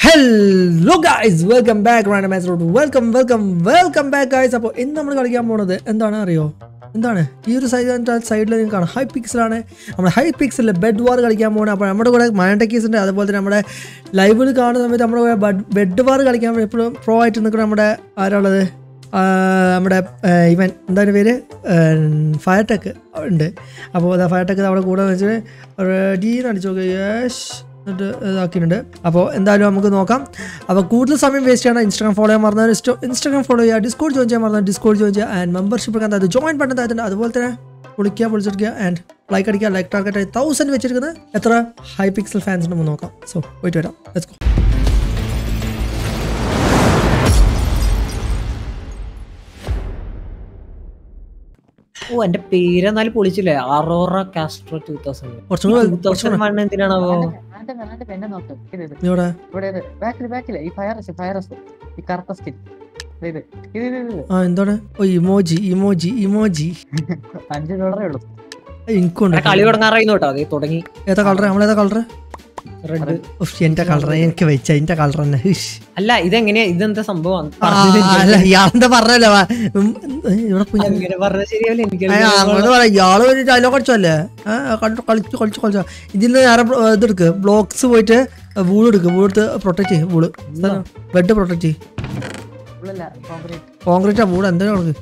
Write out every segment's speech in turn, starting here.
Hello guys welcome back random road welcome welcome welcome back guys അപ്പോൾ ഇന്ന് നമ്മൾ കളിക്കാൻ പോണത് എന്താണ് അറിയോ എന്താണ് ഈ ഒരു സൈഡ് സൈഡിൽ നിങ്ങൾക്ക് കാണാം ഹൈ പിക്സലാണ് നമ്മുടെ ഹൈ പിക്സലിൽ ബെഡ് വാർ കളിക്കാൻ പോകുന്നത് അപ്പോൾ നമ്മുടെ കൂടെ മയണ്ടക്കീസ് ഉണ്ട് അതുപോലെ തന്നെ നമ്മുടെ ലൈവിൽ കാണുന്ന സമയത്ത് നമ്മുടെ കൂടെ ബെഡ് വാർ കളിക്കാൻ എപ്പോഴും പ്രോ ആയിട്ട് നിൽക്കുന്ന നമ്മുടെ ആരാളുള്ളത് ആ, നമ്മുടെ ആ, ഇവൻ എന്താണ് പേര് ഫയർ ടെക്ക് ഉണ്ട് അപ്പോൾ അതാ ഫയർ ടെക്ക് അവിടെ കൂടെ വെച്ചിട്ട് റെഡി അടിച്ചു നോക്കുക യേശ് എന്നിട്ട് ഇതാക്കിയിട്ടുണ്ട് അപ്പോൾ എന്തായാലും നമുക്ക് നോക്കാം അപ്പോൾ കൂടുതൽ സമയം വേസ്റ്റ് ചെയ്യണം ഇൻസ്റ്റാഗ്രാം ഫോളോ ചെയ്യാൻ മറന്നാൽ ഇൻസ്റ്റാഗ്രാം ഫോളോ ചെയ്യുക ഡിസ്കോഡ് ജോയിൻ ചെയ്യാൻ മറന്നാൽ ഡിസ്കോഡ് ജോയിൻ ചെയ്യുക ആൻഡ് മെമ്പർഷിപ്പ് എടുക്കാൻ അതായത് ജോയിൻ ബട്ടൺ താഴത്തുണ്ട് അതുപോലെ തന്നെ വിളിക്കുക വിളിച്ചെടുക്കുക ആൻഡ് ലൈക്ക് അടിക്കുക ലൈക്ക് ടാർഗറ്റ് തൗസൻഡ് വെച്ചിരിക്കുന്നത് എത്ര ഹൈ പിക്സൽ ഫാൻസ് നമുക്ക് നോക്കാം സോ പോയിട്ട് വരാം ലെറ്റ്സ് ഗോ ഓ എന്റെ പേര് എന്നാലും പൊളിച്ചില്ലേ അറോറ കാസ്ട്രോ ടൂ തൗസൻഡ് കുറച്ചും കൂടെ ടൂ തൗസൻഡ് വൺ എന്തിനാണാവോ ആണ്ടേ, ആണ്ടേ, എന്നെ നോക്ക്. ഇത് ഇത്. നീ ഇവിടെ ഇവിടെ ഇത്. ബാക്കില്, ബാക്കില്. ഈ ഫയറസ്, ഫയറസ്. ഈ കറുത്ത സ്കിൻ. ഇത് ഇത്. ഇത് ഇത് ഇത്. ആ എന്താണ് ഓ ഇമോജി ഇമോജി ഇമോജി അഞ്ച് ഡോളറേ ഉള്ളൂ എനിക്കുണ്ട് എടാ, കളി തുടങ്ങാറായിരുന്നു കേട്ടോ അതേ തുടങ്ങി ഏതാ കളർ നമ്മളേതാ കളർ റെഡ് എന്റെ കളർ എനിക്ക് വെച്ച എന്റെ കളർ തന്നെ ഹിഷ്. അല്ല ഇതെങ്ങനെയാ ഇതെന്താ സംഭവം ആ, അല്ല ഇയാളെന്താ പറഞ്ഞല്ലോ വാ. ഉം, ഇവിടെ കുഞ്ഞ് അങ്ങനെ പറഞ്ഞ ശരിയാവില്ല എനിക്ക് ഏ, അങ്ങോട്ട് പറയാം ഇയാള് ഒരു ഡയലോഗ് അടിച്ചല്ലേ കണ്ടു കളിച്ചു കളിച്ചു കളിച്ചു ഇതിൽ നേരെ ബ്ലോ- ഇതെടുക്ക് ബ്ലോക്സ് പോയിട്ട് വൂൾ എടുക്ക് വൂൾ എടുത്ത് പ്രൊട്ടക്ട് ചെയ്യും വൂള് ബെഡ് പ്രൊട്ടക്ട് ചെയ്യും ഉള്ളല്ല കോൺക്രീറ്റ് കോൺക്രീറ്റ് വൂൾ എന്തിനാ കൊടുക്ക്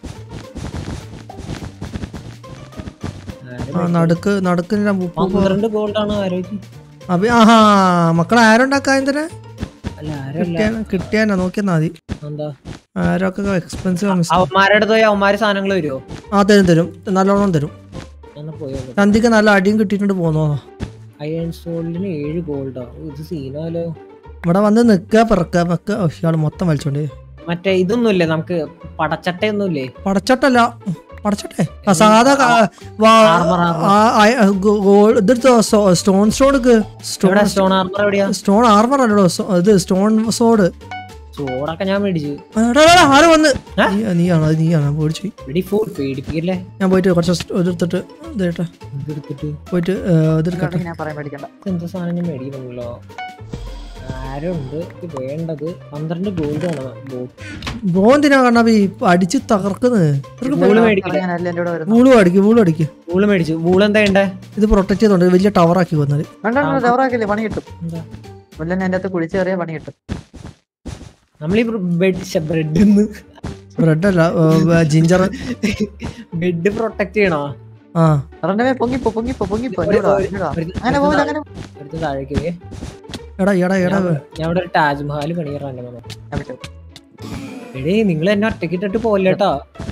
ആ നടുക്ക് നടുക്കിന് പന്ത്രണ്ട് ഗോൾഡ് ആണ് ആരോഗ്യം അപ്പൊ ആഹാ മക്കളെ ആരുണ്ടാക്കാൻ എന്തിനാ അല്ല ആരല്ല കിട്ടിയാ കിട്ടിയാനാ നോക്കിയാ മതി എന്താ ആരൊക്കെ എക്സ്പെൻസീവ് അവന്മാരുടെ പോയി അവന്മാര് സാധനങ്ങൾ വരുമോ ആ തരും തരും നല്ലോണം തരും എന്നാ പോയോ ചന്തിക്ക് നല്ല അടിയും കിട്ടിയിട്ടുണ്ട് പോന്നോ അയൺ സോൾഡിന് ഏഴ് ഗോൾഡോ ഇത് സീനാലോ ഇവിടെ വന്ന് നിക്കുക പിറക്കുക വെക്കുക ഓ, ഇയാള് മൊത്തം വലിച്ചോണ്ട് മറ്റേ ഇതൊന്നുമില്ലേ നമുക്ക് പടച്ചട്ടയൊന്നുമില്ലേ പടച്ചട്ടല്ല പടച്ചട്ടെ ആ സാധാ ക- വാ- Armor, armor. ആ, ആ, ഗോ- ഗോൾ- ഇതെടുത്തോ സ്റ്റോൺ സ്റ്റോൺ എടുക്ക് ഇവിടെ സ്റ്റോൺ ആർമർ എവിടെയാ സ്റ്റോൺ ആർമർ അല്ലടോ സോ- ഇത് സ്റ്റോൺ സോഡ് സോഡൊക്കെ ഞാൻ മേടിച്ചു ആര് വന്ന് ഏ? നീ- നീയാണോ അത് നീയാണോ പേടിച്ചു വെടി ഫുൾ പേടിപ്പിക്കല്ലേ ഞാൻ പോയിട്ട് കുറച്ച് സ്റ്റ് ഇതെടുത്തിട്ട് ഇതേട്ടെ ഇതെടുത്തിട്ട് പോയിട്ട് ഏ, ഇതെടുക്കട്ടെ ഞാൻ പറയാൻ പേടിക്കണ്ട എന്താ സാധനം ഞാൻ മേടിക്കണമല്ലോ ആരുണ്ട് ഇത് വേണ്ടത് പന്ത്രണ്ട് ഗോൾഡ് ആണ് ബോട്ട് ബോന്തിനാ കണ്ണാപ്പി അടിച്ച് തകർക്കുന്നത് വൂള് മേടിക്കില്ല ഞാനല്ല എൻ്റെ കൂടെ വരുന്നു വൂളും അടിക്കും വൂളും അടിക്കും വൂള് മേടിച്ചു വൂള് എന്താ ചെയ്യണ്ടേ ഇത് പ്രൊട്ടക്ട് ചെയ്തോണ്ട് വലിയ ടവർ ആക്കി വന്നത് വേണ്ട വേണ്ട ഡോറാക്കില്ലേ പണി കിട്ടും എന്താ വല്ല എൻ്റെ അകത്ത് കുളിച്ച് കയറിയ പണി കിട്ടും നമ്മളീ ബെഡ് ബ്രെഡ് ബ്രെഡ് അല്ല ജിഞ്ചർ ബെഡ് പ്രൊട്ടക്ട് ചെയ്യണോ ആ റണ്ടമേ പൊങ്ങിപ്പോ പൊങ്ങിപ്പോ പൊങ്ങിപ്പോ എൻ്റെ കൂടെ വാ, എൻ്റെ കൂടെ വാ. ഒരു- അങ്ങനെ പോകില്ല അങ്ങനെ എടുത്ത് താഴേക്ക് പോയേ. എടാ എടാ എടാ ഞാൻ ഇവിടെ ഒരു താജ്മഹൽ പണിയറാൻ ഞാൻ വിട്ടു. എടേ നിങ്ങൾ എന്നെ ഒറ്റക്കിട്ടിട്ട് പോവല്ലേ കേട്ടോ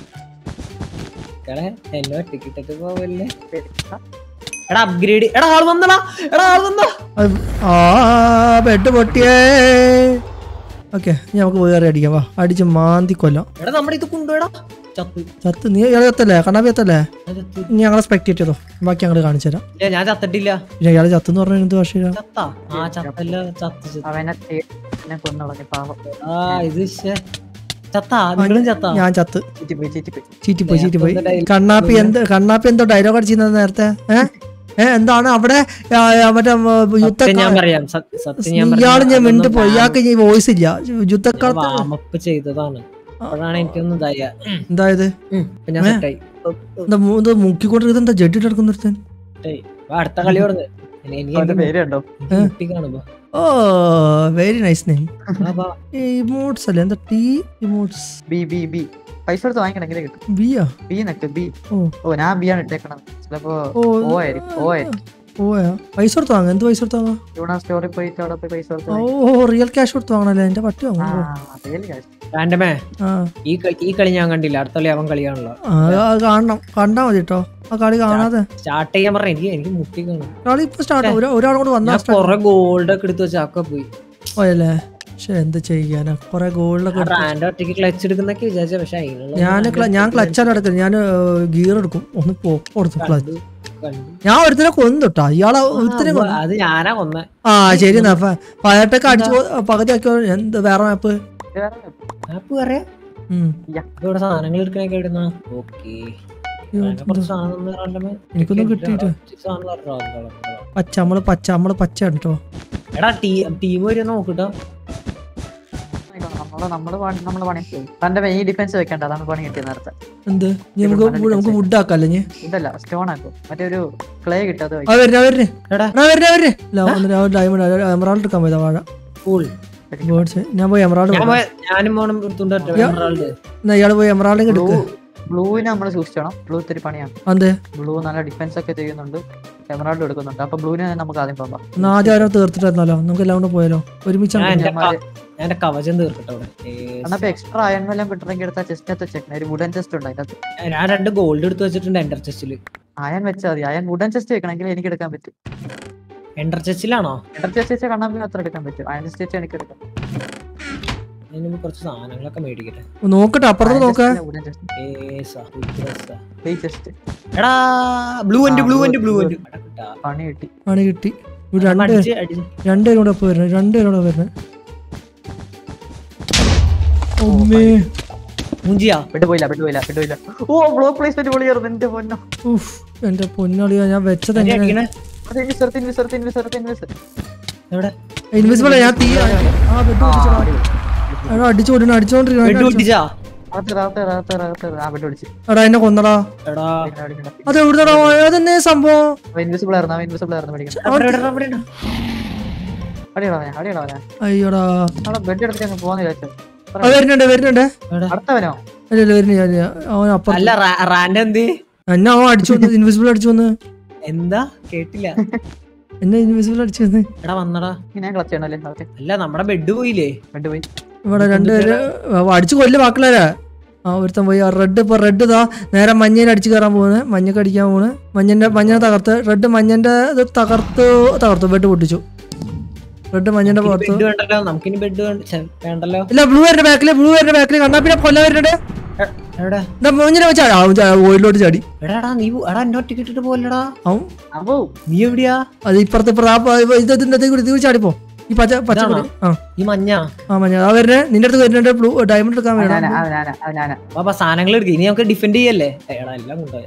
എടാ എന്നെ ഒറ്റക്കിട്ടിട്ട് പോവല്ലേ എടാ അപ്ഗ്രേഡ് എടാ ആള് വന്നടാ എടാ ആള് വന്നോ അത് ആ ബെഡ് പൊട്ടിയേ ഓക്കെ നമുക്ക് പോയി കയറി അടിക്കാം വാ അടിച്ച് മാന്തി കൊല്ലാം എടാ നമ്മുടെ ഇത് കൊണ്ടുപോയടാ ചത്ത് ചത്ത് നീ ഇയാളെ ചത്തല്ലേ കണ്ണാപ്പി ചത്തല്ലേ ഞാൻ ചത്ത് ഇനി ഞങ്ങളെ സ്പെക്ടേറ്റ് ചെയ്തോ ബാക്കി ഞങ്ങൾ കാണിച്ചു തരാം ഇല്ല ഞാൻ ചത്തിട്ടില്ല പിന്നെ ഇയാളെ ചത്തെന്ന് പറഞ്ഞാൽ എന്ത് ഭാഷ ചത്താ ആ ചത്തല്ല ചത്ത് ചത്ത് അവനെ തേ- എന്നെ കൊന്നുകളഞ്ഞു പാവം ആ ഇത് ശ്ശെ. ചത്താ നിങ്ങളും ചത്താ ഞാൻ ചത്ത് ചീറ്റിപ്പോയി ചീറ്റിപ്പോയി ചീറ്റിപ്പോയി ചീറ്റിപ്പോയി നേരത്തെ ഒന്ന് കണ്ണാപ്പി എന്ത് കണ്ണാപ്പി എന്തോ ഡയലോഗ് അടിച്ചിരുന്നത് നേരത്തെ ഏ ഏ എന്താണ് അവിടെ ആ, ആ, മറ്റേ ഉം, യുദ്ധ സത്യം ഞാൻ പറയാം സത്യം സത്യം ഞാൻ ഇയാള് ഞാൻ മിണ്ടു പോയി ഇയാൾക്ക് ഈ വോയിസ് ഇല്ല യുദ്ധക്കാലത്ത് വാമപ്പ് ചെയ്തതാണ് അപ്പോഴാണ് എനിക്കൊന്നും ഇതായ എന്തായത് ഇപ്പൊ ഞാൻ സെറ്റായി എന്താ മൂ- ഇത് മുക്കിക്കൊണ്ടിരിക്കുന്നത് എന്താ ജഡ്ജി എടുക്കുന്നൊരുത്തൻ അടുത്ത കളി തുടങ്ങ് ഇനി- ഇനി അവന്റെ എനിക്ക് പേര് കണ്ടോ എനിക്ക് മുട്ടി കാണുമ്പോ ഓ വെരി നൈസ് നെയിം ആ, ബാ. ഇമോട്ട്സ് അല്ലേ എന്താ T emotes B B B പൈസ കൊടുത്ത് വാങ്ങിക്കണമെങ്കിലേ കിട്ടും ബിയാ ബി നക്ക് ബി ഓ ഓ ഞാൻ ബി ആണ് ഇട്ടേക്കണം ചിലപ്പോ ഓ ഓ ആയിരിക്കും ഓ ആയിരിക്കും ഓയാ പൈസ കൊടുത്ത് വാങ്ങ എന്ത് പൈസ കൊടുത്ത് വാങ്ങാ യൂണ സ്റ്റോറിൽ പോയിട്ട് അവിടെ പോയി പൈസ കൊടുത്ത് ഓ വാങ്ങി. റിയൽ ക്യാഷ് കൊടുത്ത് വാങ്ങണല്ലേ എന്റെ പട്ടി ആ വാങ്ങും റിയൽ കാശ് റാൻഡമേ ആ ഈ കളി ഈ കളി ഞാൻ കണ്ടില്ല അടുത്ത കളി അവൻ കളിയാണല്ലോ ആ, അത് കാണണം കണ്ടാ മതി കേട്ടോ ആ കളി കാണാതെ സ്റ്റാർട്ട് ചെയ്യാൻ പറഞ്ഞ എനിക്ക് എനിക്ക് മുട്ടി കാണും കളി ഇപ്പൊ സ്റ്റാർട്ട് ഒരാളും കൂടെ വന്നാ ഞാൻ കൊറേ ഗോൾഡ് ഒക്കെ എടുത്ത് വെച്ച് ഒക്കെ പോയി പോയല്ലേ പക്ഷെ എന്ത് ചെയ്യാനാ കൊറേ ഗോൾഡൊക്കെ റാൻഡ് ഒറ്റയ്ക്ക് ക്ലച്ച് എടുക്കുന്നൊക്കെ വിചാരിച്ച പക്ഷെ അതിനുള്ള ഞാൻ ഞാൻ ക്ലച്ചാണ് എടുക്കുന്നത് ഞാൻ ഗിയർ എടുക്കും ഒന്ന് പോ കൊടുത്തു ക്ലച്ച് കണ്ടു. ഞാൻ ഒരുത്തിനെ കൊന്നിട്ടാ ഇയാളെ ഒരുത്തിനെ ആ, കൊന്നു അത് ഞാനാ കൊന്ന ആ ശരി എന്നാ പയറ്റൊക്കെ അടിച്ചു പോ- പകുതി ആക്കിയോ എന്ത് വേറെ മാപ്പ് വേറെ ആപ്പ് പറയാ ഇവിടെ സാധനങ്ങൾ എടുക്കണൊക്കെ എവിടുന്ന ഓക്കെ അതിനെ കുറച്ച് സാധനം ഒന്ന് random എനിക്കൊന്നും കിട്ടിയിട്ട് ഇച്ചിരി സാധനം തരട്ടോ, എന്താ, എന്താ. പച്ച നമ്മള് പച്ച നമ്മള് പച്ച കേട്ടോ എടാ ടീം വരും നോക്കിട്ടോ നമ്മള് നമ്മള് പണി നമ്മള് പണി ചെയ്യും തന്റെ ഈ ഡിഫൻസ് വെക്കണ്ട അതാണ് പണി കിട്ടിയത് നേരത്തെ എന്ത് ഇനി നമുക്ക് wood- നമുക്ക് വുഡ് ആക്കാല്ലേ ഇനി ഇതല്ല സ്റ്റോൺ ആക്കും മറ്റേ ഒരു ക്ലേ കിട്ടും അത് ആ വരുന്നേ വരുന്നേ എടാ ആ വരുന്നേ വരുന്നേ ഡയമണ്ട് എമറാൾഡ് എടുക്കാൻ പോയതാ വാഴ കൂൾ ബേർഡ്സ് ഞാൻ പോയി എമറാൾഡ് ഞാൻ പോയ- ഞാനും പോണം എടുത്തുകൊണ്ട് വരട്ടെ, എമറാൾഡ്. എന്നാ ഇയാള് പോയി എമറാൾഡ് ബ്ലൂ എടുക്ക് ബ്ലൂവിനെ നമ്മൾ സൂക്ഷിച്ചണം ബ്ലൂ ഇത്തിരി പണിയാണ് അതെ ബ്ലൂ നല്ല ഡിഫൻസ് ഒക്കെ ചെയ്യുന്നുണ്ട് എമറാൾഡ് എടുക്കുന്നുണ്ട് അപ്പൊ ബ്ലൂവിനെ നമുക്ക് ആദ്യം പോകാം എന്നാ ആദ്യം ആരോ തീർത്തിട്ടായിരുന്നല്ലോ നമുക്ക് എല്ലാം കൂടെ പോയാലോ ഒരുമിച്ച് ഞാൻ അങ്ങോട്ട് എന്റെ ക- ഞാൻ എന്റെ കവചം തീർക്കട്ടെ അവിടെ ഏസ്. എന്നാ എക്സ്ട്രാ അയൺ വല്ലതും കിട്ടണമെങ്കിൽ എടുത്താൽ ചെസ്റ്റ് എത്ത് വെച്ചേക്കണേ ഒരു വുഡൻ ചെസ്റ്റ് ഉണ്ട് അതിനകത്ത് ഞാൻ രണ്ട് ഗോൾഡ് എടുത്ത് വെച്ചിട്ടുണ്ട് എൻഡർ ചെസ്റ്റില് അയൺ വെച്ചാൽ മതി അയൺ വുഡൻ ചെസ്റ്റ് വെക്കണമെങ്കിൽ എനിക്ക് എടുക്കാൻ പറ്റും എൻഡർ ചെസ്റ്റിലാണോ എൻഡർ ചെസ്റ്റ് വെച്ചാൽ കണ്ണാമ്പി അത്ര എടുക്കാൻ പറ്റും അയൺ ചെസ്റ്റ് വെച്ചാൽ എനിക്ക് എടുക്കാം അതിന് കുറച്ച് സാധനങ്ങളൊക്കെ മേടിക്കട്ടെ നോക്കട്ടെ അപ്പുറത്ത് നോക്ക വുഡൻ ചെസ്റ്റ് ഏസാ, ഉഗ്രസാ. ഈ ചെസ്റ്റ് എടാ ബ്ലൂ ഉണ്ട് ആ, ബ്ലൂ blue ഉണ്ട് ഉണ്ട്, ബ്ലൂ blue ഉണ്ട് പണി കിട്ടി ആണ് കിട്ടി ഇവിടെ രണ്ട് അടിച്ച് അടിച്ച് രണ്ടുപേരും കൂടെ ഒപ്പം വരുന്നത് രണ്ടുപേരും കൂടെ വരുന്നത് ഒമ്മേ മൂഞ്ചിയാ വിട്ടുപോയില്ല വിട്ടുപോയില്ല വിട്ടുപോയില്ല ഓ ബ്ലോക്ക് പ്ലേസ്മെന്റ് പൊളിയായിരുന്നു എന്റെ പൊന്നോ ഉഫ് എന്റെ പൊന്നളിയാ ഞാൻ വെച്ചത് ആരെയാ എങ്ങനെ അടിക്കണേ? അത് ഇൻവിസർ ഇൻവിസർ ഇൻവിസർ ഇൻവിസർ എവിടെ ഇൻവിസിബിൾ ഞാൻ തീ ആ ബെഡ് എടാ അടിച്ചോടിന ബെഡ് അടിച്ചോണ്ടിരിക്കണം പൊട്ടിച്ചാ ആ വിട്ടു പിടിച്ച് എടാ എന്നെ കൊന്നടാ എടാ അത് എവിടുന്നടാ അതെന്നെ സംഭവം ഇൻവിസിബിൾ ആയിരുന്നു ഇൻവിസിബിൾ ആയിരുന്നു പഠിക്കണം അവിടെ, അവിടെ, അവിടെ ഉണ്ട്. അടിയടാവനെ അടിയടാവനെ അയ്യോടാ അവിടെ ബെഡ് എടുത്ത് അങ്ങ് പോവാന്ന് വിചാരിച്ചു അത് വരുന്നുണ്ട് വരുന്നുണ്ട് എവിടെ? അടുത്തവനോ അല്ല ഇല്ല, വരുന്നില്ല വരുന്നില്ല. അവൻ അപ്പുറത്ത് അല്ല റാ- റാൻഡ് എന്ത് എന്നെ അവൻ അടിച്ചു വന്ന് ഇൻവിസിബിൾ അടിച്ചു വന്ന് എന്താ കേട്ടില്ല എന്നെ ഇൻവിസിബിൾ അടിച്ചു വന്ന് എടാ വന്നടാ ഇങ്ങനെ ക്ലച്ച് ചെയ്യണല്ലേ ഓക്കെ അല്ല നമ്മുടെ ബെഡ് പോയില്ലേ ബെഡ് പോയി ഇവിടെ രണ്ടുപേര് അടിച്ചു കൊല്ല മക്കളല്ലേ ആ ഒരുത്തൻ പോയി റെഡ് ഇപ്പൊ റെഡ് ഇതാ നേരെ മഞ്ഞേനെ അടിച്ചു കയറാൻ പോകുന്നത് മഞ്ഞക്ക് അടിക്കാൻ പോകുന്നത് മഞ്ഞന്റെ മഞ്ഞനെ തകർത്ത് റെഡ് മഞ്ഞന്റെ ഇത് തകർത്ത് തകർത്തു ബെഡ് പൊട്ടിച്ചു റെഡ് മഞ്ഞന്റെ പുറത്ത് ബെഡ് വേണ്ടല്ലോ നമുക്കിനി ബെഡ് വേണ്ടല്ലോ ഇല്ല ബ്ലൂ വരുന്ന ബാക്കില് ബ്ലൂ വരുന്ന ബാക്കില് കണ്ടാ പിന്നെ കൊല്ല വരുന്നുണ്ട് എ- എവിടെ എന്താ മഞ്ഞനെ വെച്ചാ ഓയിലോട്ട് ചാടി എടാ എടാ നീ പോ- എടാ എന്നോട്ട് ഇട്ടിട്ട് പോലടാ അവൻ അപ്പോ നീ എവിടെയാ അത് ഇപ്പുറത്ത് ഇപ്പുറത്ത് ഇതിന്റെ കൂടി ഇത് ചാടിപ്പോ ഈ പച്ച പച്ച ഇതാണോ? കൂടി. ആ ഈ മഞ്ഞ ആ മഞ്ഞ ആ വരുന്നേ നിന്റെ അടുത്ത് വരുന്നുണ്ട് ബ്ലൂ ഡയമണ്ട് എടുക്കാൻ ഞാനാ വേണം അത് ഞാനാ അത് ഞാനാ അപ്പൊ സാധനങ്ങൾ എടുക്കുക ഇനി നമുക്ക് ഡിഫെൻഡ് ചെയ്യല്ലേ എടാ എല്ലാം കൊണ്ടുപോയാ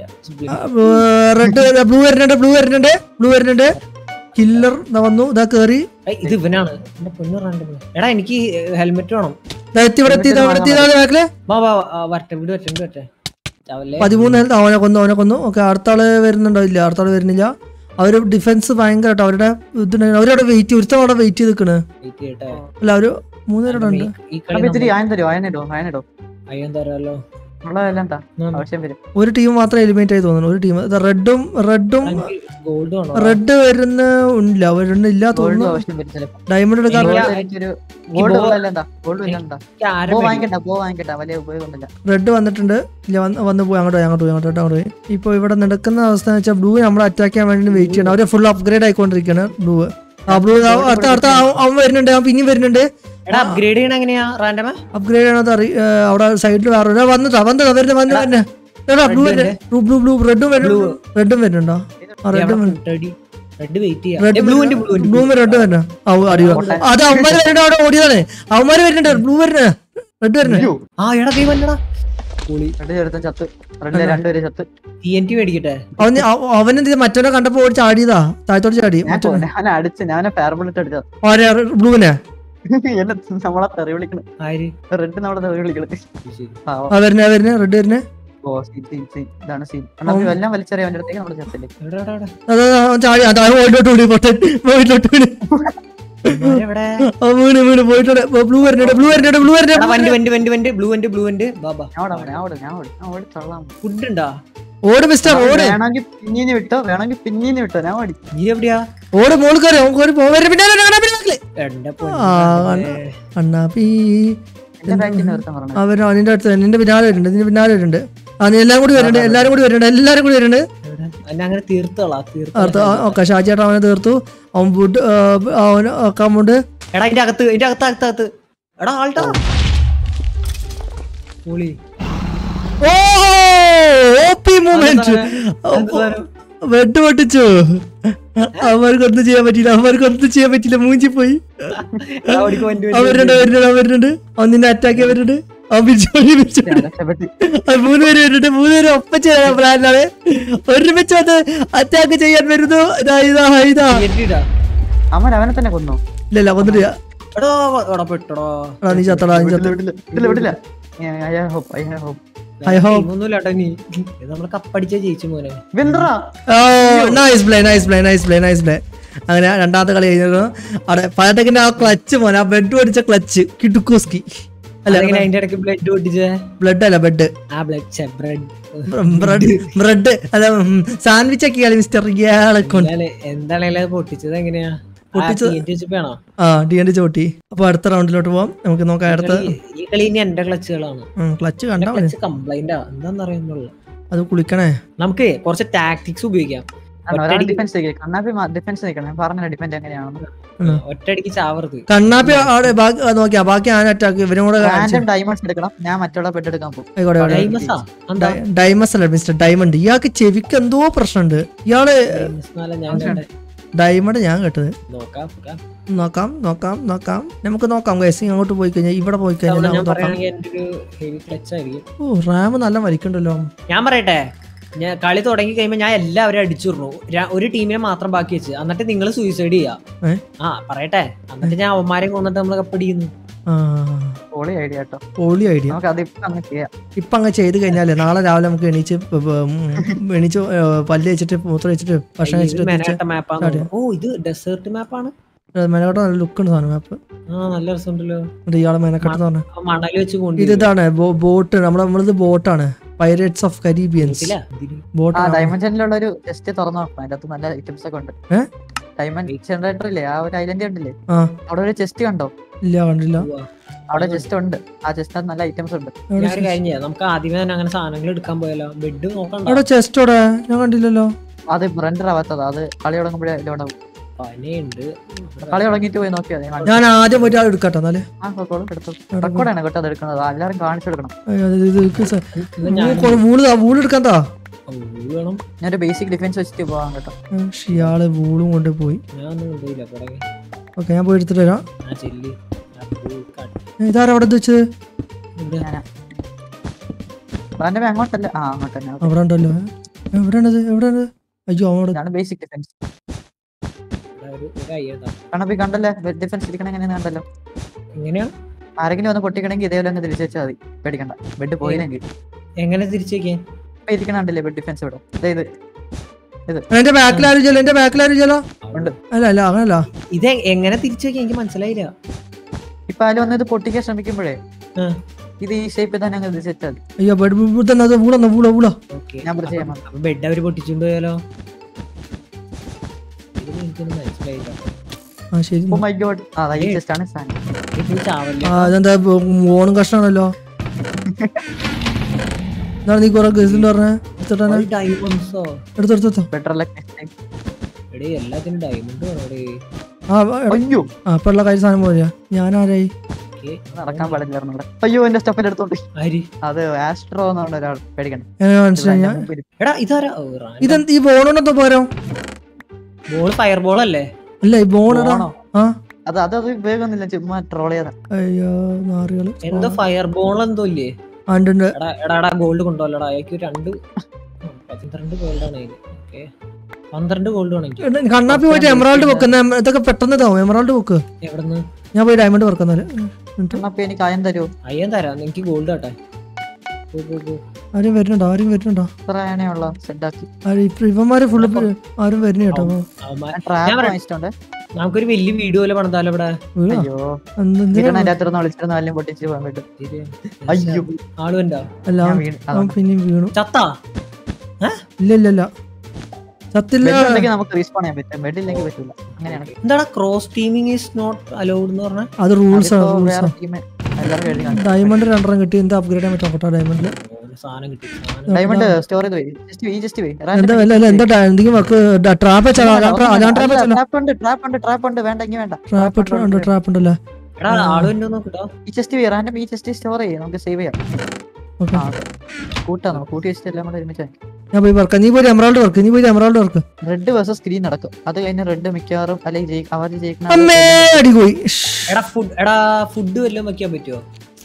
റെഡ് ബ്ലൂ വരുന്നുണ്ട് ബ്ലൂ വരുന്നുണ്ട് ബ്ലൂ വരുന്നുണ്ട് കില്ലർ വന്നു ഇതാ കേറി ഏയ്, ഇത് ഇവനാണ് എന്റെ പൊന്നു റാൻഡം എടാ എനിക്ക് ഹെൽമെറ്റ് വേണം ദാ എത്തി ഇവിടെ എത്തി ദാ ഇവിടെ എത്തി ഇതാ ബാക്കില് വാ വാ വാ, ആ, വരട്ടെ വീട് വരട്ടെ വീട് വരട്ടെ ചാവല്ലേ പതിമൂന്ന് health. അവനെ കൊന്നു അവനെ കൊന്നു ഓക്കെ അടുത്ത ആള് വരുന്നുണ്ടോ ഇല്ല അടുത്ത ആള് വരുന്നില്ല അവര് ഡിഫൻസ് ഭയങ്കര കേട്ടോ അവരുടെ ഇതുണ്ടായിരുന്നു അവരവിടെ വെയിറ്റ് ഒരുത്തം അവിടെ വെയിറ്റ് ചെയ്ത് നിൽക്കണ് വെയിറ്റ് ചെയ്യട്ടെ അല്ല അവര് മൂന്നുപേരുടെ ഉണ്ട് ഈ- ഈ അപ്പൊ കളി ഇത്തിരി അയൻ തരുമോ അയനിടോ അയനിടോ അയ്യം തരാലോ ഉള്ളതെല്ലാം എന്താ ആവശ്യം വരും ഒരു ടീം മാത്രം എലിമിനേറ്റ് ആയി തോന്നുന്നു ഒരു ടീം റെഡും റെഡും ഗോൾഡ് വേണോ റെഡ് വരുന്ന ഇല്ല വരുന്നില്ല ഗോൾഡ് തോന്നുന്നു ആവശ്യം വരും ചിലപ്പോ ഡയമണ്ട് എടുക്കാൻ എനിക്ക് എനിക്കൊരു ഗോൾഡ് ഉള്ളതെല്ലാം എന്താ ഗോൾഡ് എല്ലാം എന്താ എനിക്ക് ആരെ പോ പേടി- വാങ്ങിക്കണ്ട പോ വാങ്ങിക്കണ്ട വലിയ ഉപയോഗമൊന്നുമില്ല റെഡ് വന്നിട്ടുണ്ട് ഇല്ല വന്ന് വന്ന് പോയി അങ്ങോട്ട് പോയി അങ്ങോട്ട് പോയി അങ്ങോട്ട് പോയി, അങ്ങോട്ട് പോയി ഇപ്പോൾ ഇവിടെ നടക്കുന്ന അവസ്ഥ എന്ന് വെച്ചാൽ ബ്ലൂ നമ്മളെ അറ്റാക്ക് ചെയ്യാൻ വേണ്ടി വെയിറ്റ് ചെയ്യണം അവര് ഫുൾ അപ്ഗ്രേഡ് ആയിക്കൊണ്ടിരിക്കുകയാണ് ബ്ലൂ ആ ബ്ലൂ അടുത്ത അടുത്ത അവൻ- അവൻ വരുന്നുണ്ട് അവൻ പിന്നെയും വരുന്നുണ്ട് എടാ അപ്ഗ്രേഡ് ചെയ്യണ എങ്ങനെയാ റാൻഡമ അപ്ഗ്രേഡ് ചെയ്യണത് അറി ഏ, അവിടെ സൈഡിൽ വേറെ ഒരു- വന്നതാ വന്നതാ വരുന്നത് വന്ന് വരുന്നത് എടാ ബ്ലൂ വരുന്നത് ബ്ലൂ ബ്ലൂ റെഡും വരുന്നുണ്ട് റെഡും വരുന്നുണ്ടോ ആ റെഡും റെഡ് വെയിറ്റ് ചെയ്യാം റെഡ് ബ്ലൂ ഉണ്ട് ബ്ലൂ ഉണ്ട് ബ്ലൂ റെഡ് വരുന്ന അടിയോ അത് അവന്മാര് വരുന്നുണ്ട് അവിടെ ഓടിയതാണ് അവന്മാര് വരുന്നുണ്ട് ബ്ലൂ വരുന്നത് റെഡ് വരുന്നത് ആ എടാ കൈ വന്നടാ പൊളി രണ്ട് ചേർത്തും ചത്ത് റെഡിലെ രണ്ടുപേരും ചത്ത് ടി എൻ ടി മേടിക്കട്ടെ അവൻ അവനെന്ത് മറ്റവനെ കണ്ടപ്പോ ഓടി ചാടിയതാ താഴത്തോട്ട് ചാടി ഞാൻ പോ- ഞാൻ അടിച്ച് ഞാൻ ഫയർ ബുള്ളറ്റ് അടിച്ചത് ആരെ ബ്ലൂവിനെ എന്നെ നമ്മളെ തെറി വിളിക്കണ് ആര് റെഡ് നമ്മളെ തെറി വിളിക്കണ് ശരി. പാവം. ആ വരുന്നേ വരുന്നേ റെഡ് വരുന്നേ ഓ സീൻ സീൻ സീൻ ഇതാണ് സീൻ എന്നാ എല്ലാം വലിച്ചെറിയാൻ അവന്റെ അടുത്തേക്ക് നമ്മള് ചത്തില്ലേ എവിടെ എവിടെ എവിടെ അതാ അവൻ ചാടി അതാ പോയിട്ടോട്ട് വീടി പൊട്ടൻ പോയിട്ടോട്ട് വീണ് ഇവന്മാര് എവിടെ ആ വീണ് വീണ് പോയിട്ടോടെ ബ്ലൂ വരുന്നുണ്ട് ബ്ലൂ വരുന്നുണ്ട് ബ്ലൂ എടാ വരുന്നുണ്ട് വണ്ടി വണ്ടി വണ്ടി വണ്ടി ബ്ലൂ വണ്ടി ബ്ലൂ വണ്ടി ബാബാ ഞാൻ ഓടാ ഞാൻ ഓടും ഞാൻ ഓടും ഞാൻ ഓടി തള്ളാം ഫുഡ് ഉണ്ടാ ഓട് മിസ്റ്റർ ഓട് വേണമെങ്കിൽ പിന്നീന്ന് വിട്ടോ വേണമെങ്കിൽ പിന്നീന്ന് വിട്ടോ ഞാൻ ഓടി നീ എവിടെയാ ഓട് മോള് കയറി അവൻ കയറി പോകാൻ പിന്നെ എന്റെ ആ, അണ്ണാപ്പി എന്റെ ബാക്കിൽ നിർത്താൻ പറഞ്ഞു അവൻ നിന്റെ അടുത്ത് നിന്റെ പിന്നാലെ വരുന്നുണ്ട് നിന്റെ പിന്നാലെ വരുന്നുണ്ട് ആ നീ എല്ലാം കൂടി വരുന്നുണ്ട് എല്ലാരും കൂടി വരുന്നുണ്ട് എല്ലാരും കൂടി വരുന്നുണ്ട് എന്നെ അങ്ങനെ തീർത്തോളാ തീർത്ത അടുത്ത് ഓക്കെ ഷാജേട്ടൻ അവനെ തീർത്തു അവൻ വുഡ് അവന് അക്കൗണ്ട് എടാ ഇതിന്റെ അകത്ത് ഇതിന്റെ അകത്ത് അകത്ത് അകത്ത് എടാ ആൾട്ടാ പൊളി ഓ ഓപ്പി മൂമെന്റ് എന്ത് സാധനം? വെട്ട് പൊട്ടിച്ചു അവർക്കൊന്നും ചെയ്യാൻ പറ്റില്ല അവർക്കൊന്നും ചെയ്യാൻ പറ്റില്ല മൂഞ്ചി പോയി എടാ, ഓടിക്ക് വണ്ടി വണ്ടി അവൻ വരുന്നുണ്ട് വരുന്നുണ്ട് അവൻ വരുന്നുണ്ട് അവൻ നിന്നെ അറ്റാക്ക് ചെയ്യാൻ വരുന്നുണ്ട് ആ ബിജു ബിജു ഞാൻ രക്ഷപ്പെട്ട് ആ, മൂന്ന് പേര് വരുന്നുണ്ട് മൂന്ന് പേര് ഒപ്പം ചെയ്യാൻ പ്ലാനിലാണ് ഒരുമിച്ച് വന്ന് അറ്റാക്ക് ചെയ്യാൻ വരുന്നു ഇതാ ഇതാ ഇതാ കേട്ടിട്ടാ അവൻ അവനെ തന്നെ കൊന്നു ഇല്ല ഇല്ല വന്നിട്ടില്ല എടോ എടാ പെട്ടടോ എടാ നീ ചത്തടാ നീ ചത്ത വിടില്ല വിടില്ല വിടില്ല I hope I hope I hope. ഒന്നുമില്ല കേട്ടോ നീ ഇത് നമ്മള് കപ്പടിച്ച ജയിച്ചു മോനെ വെന്തറാ nice play nice play nice play nice play അങ്ങനെ രണ്ടാമത്തെ കളി കഴിഞ്ഞു അവിടെ പലട്ടക്കിന്റെ ആ ക്ലച്ച് മോനെ ആ ബെഡ് അടിച്ച ക്ലച്ച് കിടുക്കോസ്കി അല്ല അതെങ്ങനെ അതിന്റെ ഇടയ്ക്ക് ബ്ലഡ് പൊട്ടിച്ചേ ബ്ലഡ് അല്ല ബെഡ് ആ ബ്ലഡ് ബ്രെഡ് ബ്രെഡ് ബ്രെഡ് അല്ല സാൻഡ്വിച്ച് ഒക്കെ കളി മിസ്റ്റർ ഇയാളെ കൊണ്ട് എന്താണേലും അത് പൊട്ടിച്ചത് എങ്ങനെയാ പൊട്ടിച്ചത്- വെച്ചപ്പോഴാണോ ആ ഡി എന്റെ ചോട്ടി അപ്പൊ അടുത്ത റൗണ്ടിലോട്ട് പോവാം നമുക്ക് നോക്കാം അടുത്ത ഈ കളി ഇനി എന്റെ ക്ലച്ചുകളാണ് ക്ലച്ച് കണ്ടാ മതി ക്ലച്ച് കംപ്ലൈന്റ് എന്താന്ന് അറിയുന്നുള്ളു അത് കുളിക്കണേ നമുക്ക് കുറച്ച് ടാക്ടിക്സ് ഉപയോഗിക്കാം ഒരാൾ ഒറ്റയടിക്ക് ഡിഫൻസ് നിൽക്കണം കണ്ണാപ്പി ഡിഫൻസ് നിൽക്കണം ഞാൻ പറഞ്ഞ ഡിഫൻസ് എങ്ങനെയാണെന്ന് ഉം. ഒറ്റയടിക്ക് ചാവരുത് കണ്ണാപ്പി അവിടെ ബാക്കി ആ, നോക്കിയാ ബാക്കി ആന അറ്റാക്ക് ഇവനും കൂടെ കാണിച്ച്. റാൻഡം ഡയമണ്ട്സ് എടുക്കണം ഞാൻ മറ്റുള്ള ബെഡ് എടുക്കാൻ പോകും ആയിക്കോട്ടെ, ആയിക്കോട്ടെ. ഡൈമസാ എന്താ ഡൈ- ഡൈമസ് അല്ല മിസ്റ്റർ ഡയമണ്ട് ഇയാൾക്ക് ചെവിക്ക് എന്തോ പ്രശ്നമുണ്ട് ഇയാള് ഡൈമസ് എന്നല്ല ഞാൻ കണ്ടേ. ഡയമണ്ട് ഞാൻ കേട്ടത് നോക്കാം നോക്കാം. നോക്കാം നോക്കാം നോക്കാം നമുക്ക് നോക്കാം ഗൈസ് അങ്ങോട്ട് പോയി കഴിഞ്ഞാൽ ഇവിടെ പോയി കഴിഞ്ഞാൽ തവണ ഞാൻ നമുക്ക് നോക്കാം പറയുകയാണെങ്കിൽ എന്റെ ഒരു ഹെവി ക്ലച്ച് ആയിരിക്കും ഓ റാം നല്ല വലിക്കണ്ടല്ലോ ഞാൻ പറയട്ടെ ഞാൻ കളി തുടങ്ങി കഴിയുമ്പോൾ ഞാൻ എല്ലാവരും അടിച്ചിരുന്നു ഒരു ടീമിനെ മാത്രം ബാക്കി വെച്ച് എന്നിട്ട് നിങ്ങൾ സൂയിസൈഡ് ചെയ്യാ ഏ? ആ പറയട്ടെ എന്നിട്ട് ഞാൻ അവന്മാരെ കൊന്നിട്ട് നമ്മൾ കപ്പടിക്കുന്നു ആ പൊളി ഐഡിയ കേട്ടോ പൊളി ഐഡിയ നമുക്ക് അത് ഇപ്പൊ അങ്ങ് ചെയ്യാം ഇപ്പൊ അങ്ങ് ചെയ്ത് കഴിഞ്ഞാലേ നാളെ രാവിലെ നമുക്ക് എണീച്ച് പ- പ- ഉം, എണീച്ച് ഏ, പല്ല് വെച്ചിട്ട് മൂത്രം വെച്ചിട്ട് ഭക്ഷണം വെച്ചിട്ട് തിരിച്ച് മെനപ്പെട്ട മാപ്പാണ് ഓ ഇത് ഡെസേർട്ട് മാപ്പാണ് മെനക്കോട്ട നല്ല ലുക്ക് ഉണ്ട് സാധനം മാപ്പ് ആ നല്ല രസമുണ്ടല്ലോ എന്നിട്ട് ഇയാളെ മെനക്കെട്ടെന്ന് പറഞ്ഞു ആ മണൽ വെച്ച് ഇത് കൊണ്ടില്ല ഇതാണ് ബോട്ട് നമ്മുടെ നമ്മളിത് ബോട്ടാണ് പൈറേറ്റ്സ് ഓഫ് കരീബിയൻസ് ഇതിന് ആ ബോട്ട് ഡയമണ്ട് ചാനലുള്ള ഒരു ജസ്റ്റ് തുറന്നു നോക്കണം അതിന്റെ അകത്ത് നല്ല ഐറ്റംസ് ഒക്കെ ഉണ്ട് ഏ? ഡയമണ്ട് ജനറേറ്റർ ഇല്ലേ ആ ഒരു ഐലൻഡ് ഉണ്ടല്ലേ ആ അവിടെ ഒരു ചെസ്റ്റ് കണ്ടോ ഇല്ല കണ്ടില്ല ഉവ്വ. അവിടെ ജസ്റ്റ് ഉണ്ട് ആ ജസ്റ്റ് നല്ല ഐറ്റംസ് ഉണ്ട് എവിടെ ഞാൻ ഒരു കാര്യം ചെയ്യാം നമുക്ക് ആദ്യമേ തന്നെ അങ്ങനെ സാധനങ്ങൾ എടുക്കാൻ പോയാലോ ബെഡ് നോക്കണ്ട അവിടെ ചെസ്റ്റോടെ ഞാൻ കണ്ടില്ലല്ലോ അത് റെൻഡർ ആവാത്തത് അത് കളി തുടങ്ങുമ്പോഴേ ലോഡാവും പനിയുണ്ട് കളി തുടങ്ങിയിട്ട് പോയി നോക്കിയാൽ മതി ഞാൻ ആദ്യം പോയിട്ട് അത് എടുക്കട്ടെ എന്നാല് ആ റെക്കോർഡ് എടുത്തു റെക്കോർഡാണ് കേട്ടോ അത് എടുക്കുന്നത് എല്ലാവരും കാണിച്ചു കൊടുക്കണം അയ്യോ, ഇത് ഇത് ഇത് സ- ഇത് ഞാൻ വൂള് കൊ- വൂള് താ, വൂള് എടുക്കാൻ താ ഓ, വേണം ഞാനൊരു ബേസിക് ഡിഫൻസ് വെച്ചിട്ട് പോകാൻ കേട്ടോ ശ്ശ്, ഇയാള് വൂളും കൊണ്ട് പോയി ഞാൻ ഒന്നും കൊണ്ടുപോയില്ല പുറകെ ഓക്കെ ഞാൻ പോയി എടുത്തിട്ട് വരാം ആ ചെല്ലി ആ പൂ കാട്ട്. ഏ, ഇതാരാ അവിടെ ഇത് വെച്ചത് ഇവിടെ ഞാനാ റാൻഡം അങ്ങോട്ടല്ല ആ അങ്ങോട്ട് തന്നെ okay. അവിടെ ഉണ്ടല്ലോ എവിടെയാണത് എവിടെയാണ് അയ്യോ അവിടെ ഇതാണ് ബേസിക് ഡിഫൻസ് ഇവിടെ ഒരു ഒരു അയ്യതാ കണ്ണപ്പി കണ്ടല്ലേ ഡിഫൻസ് ഇരിക്കണ എങ്ങനെയാന്ന് കണ്ടല്ലോ എങ്ങനെയാണ് ആരെങ്കിലും ഒന്ന് പൊട്ടിക്കണമെങ്കിൽ ഇതേപോലെ അങ്ങ് തിരിച്ചു വെച്ചാൽ മതി പേടിക്കണ്ട ബെഡ് പോയില്ലെങ്കിൽ എങ്ങനെ തിരിച്ചു വെക്കാൻ ഇപ്പൊ ഇരിക്കണണ്ടല്ലേ ബെഡ് ഡിഫൻസ് ഇവിടെ ദേ ഇത് ഇത് എന്റെ ബാക്കിൽ ആരും ചെല്ലോ എന്റെ ബാക്കിൽ ആരും ചെല്ലോ ഉണ്ട് അല്ല അല്ല അങ്ങനല്ല ഇത് എങ്ങനെ തിരിച്ചു വെക്കാൻ എനിക്ക് മനസ്സിലായില്ല ഇപ്പൊ ആരും ഒന്ന് ഇത് പൊട്ടിക്കാൻ ശ്രമിക്കുമ്പോഴേ ആ. ഇത് ഈ ഷേപ്പിൽ തന്നെ അങ്ങ് തിരിച്ചു വെച്ചാൽ മതി അയ്യോ ബെഡ് ഇവിടെ തന്നെ അത് വൂളന്ന വൂള വൂള ഓക്കെ ഞാൻ ഇവിടെ ചെയ്യാം അപ്പൊ ബെഡ് അവര് പൊട്ടിച്ചുകൊണ്ട് പോയാലോ ഇത് എനിക്കൊന്നും മനസ്സിലായില്ല ആ ശരി ഓ മൈ ഗോഡ് ആ ഈ ചെസ്റ്റ് ആണ് സാധനം ഇത് ചാവല്ലേ ആ അതെന്താ ഓണം കഷ്ടാണല്ലോ എന്താണ് നീ കുറെ ഗസിന്റെ പറഞ്ഞ എടുത്തിട്ടാണ് ഡയമണ്ട്സോ എടുത്തെടുത്തോ ബെറ്റർ ലക്ക് നെക്സ്റ്റ് ടൈം എടേ എല്ലാത്തിനും ഡയമണ്ട് വേണം എടേ ആ എടാ, അയ്യോ ആ ഇപ്പൊ ഉള്ള കാര്യം സാധനം പോലെയാ ഞാനാരായി ഓക്കേ. നടക്കാൻ പാടില്ലായിരുന്നു ഇവിടെ അയ്യോ എന്റെ സ്റ്റെപ്പിൽ എടുത്തോണ്ട് ആര് അത് ആസ്ട്രോ എന്നുള്ള ഒരാൾ പേടിക്കണ്ട ഞാൻ മനസ്സിലായി ഞാൻ എടാ ഇതാരാ ഇതെന്ത് ഈ ബോണോണ്ടോ പോരോ ബോൾ ഫയർ ബോൾ അല്ലേ അല്ല ഈ ബോണടാ ആണോ ആ അത് അത് അത് ഉപയോഗമൊന്നുമില്ല ചുമ്മാ ട്രോൾ ചെയ്താ അയ്യോ നാറികള് എന്തോ ഫയർ ബോൾ എന്തോ ഇല്ലേ ആ, ഉണ്ട് ഉണ്ട് എടാ എടാ എടാ ഗോൾഡ് കൊണ്ടുപോലടാ അയക്ക് രണ്ട് ഉം, പന്ത്രണ്ട് ഗോൾഡ് ആണ് അതിന് ഓക്കെ പന്ത്രണ്ട് ഗോൾഡ് വേണം എനിക്ക് എടാ, കണ്ണാപ്പി പോയിട്ട് എമറാൾഡ് വെക്കുന്ന ഇതൊക്കെ പെട്ടെന്ന് ഇതാവും എമറാൾഡ് വെക്ക് എവിടെന്ന് ഞാൻ പോയി ഡയമണ്ട് വെക്കുന്നാല് അപ്പൊ എനിക്ക് അയം തരൂ അയ്യാൻ തരാം എനിക്ക് ഗോൾഡ് ആട്ടെ പോ, പോ, പോ. ആരും വരുന്നുണ്ടോ ആരും വരുന്നുണ്ടോ ഇത്ര ആനയുള്ള സെറ്റാക്കി ആരും ഇപ്പൊ ഇവന്മാര് ഫുള്ള് ആരും വരുന്ന കേട്ടോ അവന്മാർ- ഞാൻ ട്രാപ്പ് പറയാം. വാങ്ങിച്ചിട്ടുണ്ട് നമുക്കൊരു വലിയ വീഡിയോ പോലെ പണിതാലോ ഇവിടെ വീഴാ. അയ്യോ എന്ത് എന്തിനാ ഇതിനെ അതിന്റെ അകത്തുനിന്ന് വിളിച്ചിരുന്ന എല്ലാം പൊട്ടിച്ച് പോകാൻ പറ്റും അയ്യോ. ആളും ഉണ്ടാ അല്ല ഞാൻ അവൻ- വീണ് അവൻ പിന്നെയും വീണു ചത്താ ഇല്ല ഇല്ല ഇല്ല സത്തില്ല ബെഡ് ഉണ്ടെങ്കിൽ നമുക്ക് റീസ്പോൺ ചെയ്യാൻ പറ്റും ബെഡ് ഇല്ലെങ്കിൽ പറ്റില്ല അങ്ങനെയാണ് എന്താടാ cross teaming is not allowed എന്ന് പറഞ്ഞാൽ അത് റൂൾസ് ആണ് അതിപ്പോ റൂൾസ് വേറെ ടീം എല്ലാവർക്കും എഴുതി കാണിച്ചു ഡയമണ്ട് രണ്ടെണ്ണം കിട്ടി എന്താ അപ്ഗ്രേഡ് ചെയ്യാൻ പറ്റും കേട്ടോ ഡയമണ്ടിൽ സാധനം കിട്ടി സാധനം ഡയമണ്ട് സ്റ്റോർ ചെയ്ത് പോയി ജസ്റ്റ് പോയി ജസ്റ്റ് പോയി എന്താ അല്ല അല്ല എന്താ ഡ- എന്തെങ്കിലും വെക്ക് ട്രാപ്പ് വെച്ചാലോ അലാൻ ട്രാപ്പ് വെച്ചാലോ ട്രാപ്പ് ഉണ്ട് ട്രാപ്പ് ഉണ്ട് ട്രാപ്പ് ഉണ്ട് വേണ്ട ഇങ്ങനെ വേണ്ട ട്രാപ്പ് ഉണ്ട് ട്രാപ്പ് ഉണ്ടല്ലോ എടാ ആളും ഉണ്ടോ നോക്കട്ടോ ഈ ചെസ്റ്റ് പോയി റാൻഡം ഈ ചെസ്റ്റ് സ്റ്റോർ ചെയ്യാം നമുക്ക് സേവ് ചെയ്യാം ഓക്കെ ആ, അതെ. കൂട്ടാം നമുക്ക് കൂട്ടി വെച്ചിട്ട് എല്ലാം കൂടെ ഒരുമിച്ച് ഞാൻ പോയി വർക്ക് നീ പോയി എമറാൾഡ് വർക്ക് നീ പോയി emerald work red versus screen നടക്കും അത് കഴിഞ്ഞ് റെഡ് മിക്കവാറും അല്ലെങ്കിൽ അവർ ജയിക്കുന്ന അമ്മേ അടി പോയി എടാ ഫുഡ് എടാ ഫുഡ് വല്ലതും വെക്കാൻ പറ്റുമോ